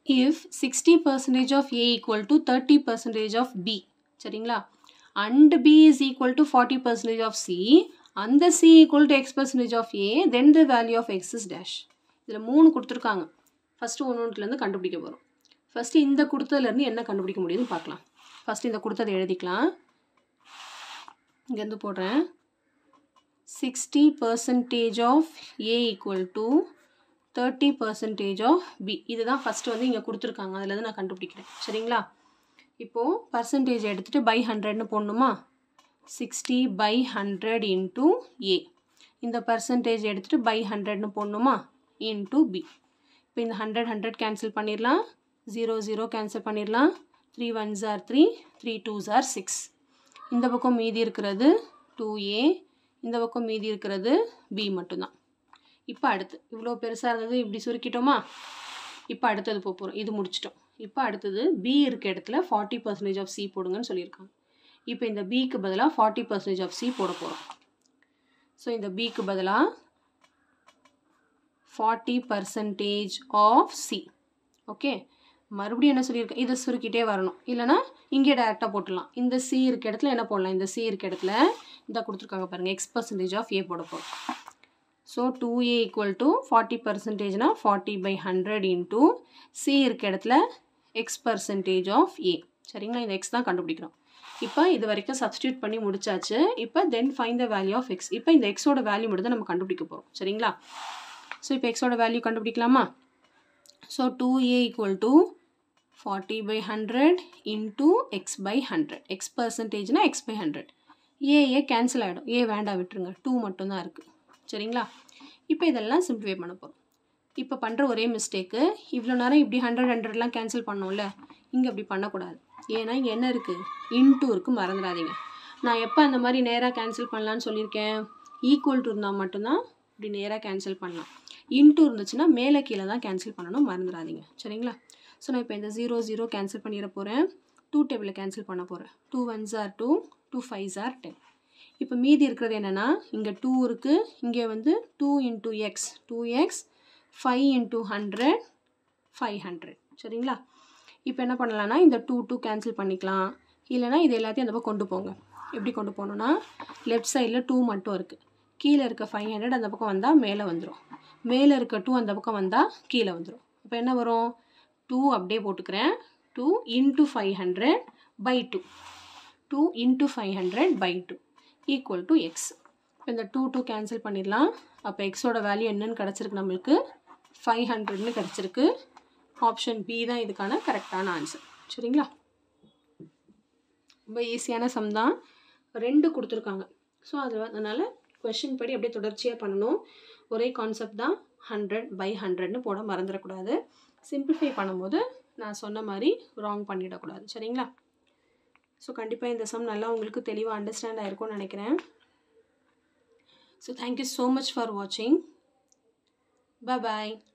if sixty percentage of A equal to thirty percentage of B சரிங்களா and B is equal to forty percentage of C அந்த C equal to X percentage of A then the value of X is dash இதில் மூணு கொடுத்துருக்காங்க first ஒன்று ஒன்றுலேருந்து கண்டுபிடிக்க போகிறோம் first இந்த கொடுத்ததுலேருந்து என்ன கண்டுபிடிக்க முடியுதுன்னு பார்க்கலாம் ஃபஸ்ட்டு இந்த கொடுத்ததை எழுதிக்கலாம் இங்கேருந்து போடுறேன் sixty percentage of A equal to thirty percentage of B இதுதான் ஃபஸ்ட்டு வந்து இங்கே கொடுத்துருக்காங்க அதுலேருந்து நான் கண்டுபிடிக்கிறேன் சரிங்களா இப்போது பர்சன்டேஜ் எடுத்துகிட்டு பை ஹண்ட்ரட்னு போடணுமா sixty by hundred into A இந்த பர்சன்டேஜ் எடுத்துகிட்டு பை ஹண்ட்ரட்னு போடணுமா இன்ட்டு பி இப்போ இந்த ஹண்ட்ரட் ஹண்ட்ரட் கேன்சல் பண்ணிடலாம் ஜீரோ ஜீரோ கேன்சல் பண்ணிடலாம் three ones or three three twos or six இந்த பக்கம் மீதி இருக்கிறது டூ ஏ இந்த பக்கம் மீதி இருக்கிறது பி மட்டும்தான் இப்போ அடுத்து இவ்வளோ பெருசாக இருந்தது இப்படி சுருக்கிட்டோமா இப்போ அடுத்தது போக போகிறோம் இது முடிச்சிட்டோம் இப்போ அடுத்தது பி இருக்க இடத்துல ஃபார்ட்டி பர்சன்டேஜ் ஆஃப் சி போடுங்கன்னு சொல்லியிருக்காங்க இப்போ இந்த பிக்கு பதிலாக ஃபார்ட்டி பர்சன்டேஜ் ஆஃப் சி போட போகிறோம் ஸோ இந்த பிக்கு பதிலாக forty percentage of C okay மறுபடியும் என்ன சொல்லியிருக்கேன் இதை சுருக்கிட்டே வரணும் இல்லைனா இங்கே டேரெக்டாக போட்டுடலாம் இந்த சி இருக்க இடத்துல என்ன போடலாம் இந்த சி இருக்க இடத்துல இந்த கொடுத்துருக்காங்க பாருங்கள் எக்ஸ் பர்சன்டேஜ் ஆஃப் ஏ போட போகிறோம் so two A equal to forty பர்சன்டேஜ்னா forty by hundred into C இருக்க இடத்துல எக்ஸ் பர்சன்டேஜ் ஆஃப் ஏ சரிங்களா இந்த எக்ஸ் தான் கண்டுபிடிக்கிறோம் இப்போ இது வரைக்கும் சப்ஸ்டியூட் பண்ணி முடிச்சாச்சு இப்போ then find the value of X இப்போ இந்த எக்ஸோட வேல்யூ மட்டும் தான் நம்ம கண்டுபிடிக்க போகிறோம் சரிங்களா ஸோ இப்போ எக்ஸோட வேல்யூ கண்டுபிடிக்கலாமா so two A equal to forty by hundred into X by hundred X பர்சன்டேஜ்னா X by hundred A A cancel ஆகிடும் ஏ வேண்டாம் விட்டுருங்க டூ மட்டும்தான் இருக்குது சரிங்களா இப்போ இதெல்லாம் சிம்பிளிஃபை பண்ண போகிறோம் இப்போ பண்ணுற ஒரே மிஸ்டேக்கு இவ்வளோ நேரம் இப்படி ஹண்ட்ரட் ஹண்ட்ரட்லாம் கேன்சல் பண்ணோம்ல இங்கே அப்படி பண்ணக்கூடாது ஏன்னா இங்கே என்ன இருக்குது இன்டூ இருக்குது மறந்துடாதீங்க நான் எப்போ அந்த மாதிரி நேராக கேன்சல் பண்ணலான்னு சொல்லியிருக்கேன் ஈக்குவல் டு இருந்தால் மட்டும்தான் இப்படி நேராக கேன்சல் பண்ணலாம் இன்டூ இருந்துச்சுன்னா மேலே கீழே தான் கேன்சல் பண்ணணும் மறந்துடாதீங்க சரிங்களா ஸோ நான் இப்போ இந்த ஜீரோ ஜீரோ கேன்சல் பண்ணிட போகிறேன் டூ டேபிளில் கேன்சல் பண்ண போகிறேன் two ones or two two fives or ten இப்போ மீதி இருக்கிறது என்னென்னா இங்கே டூ இருக்குது இங்கே வந்து two into X two X five into hundred five hundred சரிங்களா இப்போ என்ன பண்ணலான்னா இந்த டூ டூ கேன்சல் பண்ணிக்கலாம் இல்லைனா இது எல்லாத்தையும் அந்த பக்கம் கொண்டு போங்க எப்படி கொண்டு போகணுன்னா லெஃப்ட் சைடில் டூ மட்டும் இருக்குது கீழே இருக்க ஃபைவ் ஹண்ட்ரட் அந்த பக்கம் வந்தால் மேலே வந்துடும் மேலே இருக்க டூ அந்த பக்கம் வந்தால் கீழே வந்துடும் இப்போ என்ன வரும் டூ அப்படியே போட்டுக்கிறேன் two into five hundred by two two into five hundred by two equal to X இந்த டூ டூ கேன்சல் பண்ணிடலாம் அப்போ எக்ஸோட வேல்யூ என்னன்னு கிடச்சிருக்கு நம்மளுக்கு ஃபைவ் ஹண்ட்ரட்னு கிடச்சிருக்கு ஆப்ஷன் பி தான் இதுக்கான கரெக்டான ஆன்சர் சரிங்களா ரொம்ப ஈஸியான சம் தான் ரெண்டு கொடுத்துருக்காங்க ஸோ அது அதனால் கொஷின் படி அப்படியே தொடர்ச்சியாக பண்ணணும் ஒரே கான்செப்ட் தான் ஹண்ட்ரட் பை ஹண்ட்ரட்னு போட மறந்துடக்கூடாது சிம்பிளிஃபை பண்ணும்போது நான் சொன்ன மாதிரி ராங் பண்ணிடக்கூடாது சரிங்களா ஸோ கண்டிப்பாக இந்த சம் நல்லா உங்களுக்கு தெளிவாக அண்டர்ஸ்டாண்ட் ஆயிருக்கும்னு நினைக்கிறேன் so thank you so much for வாட்சிங் பாய்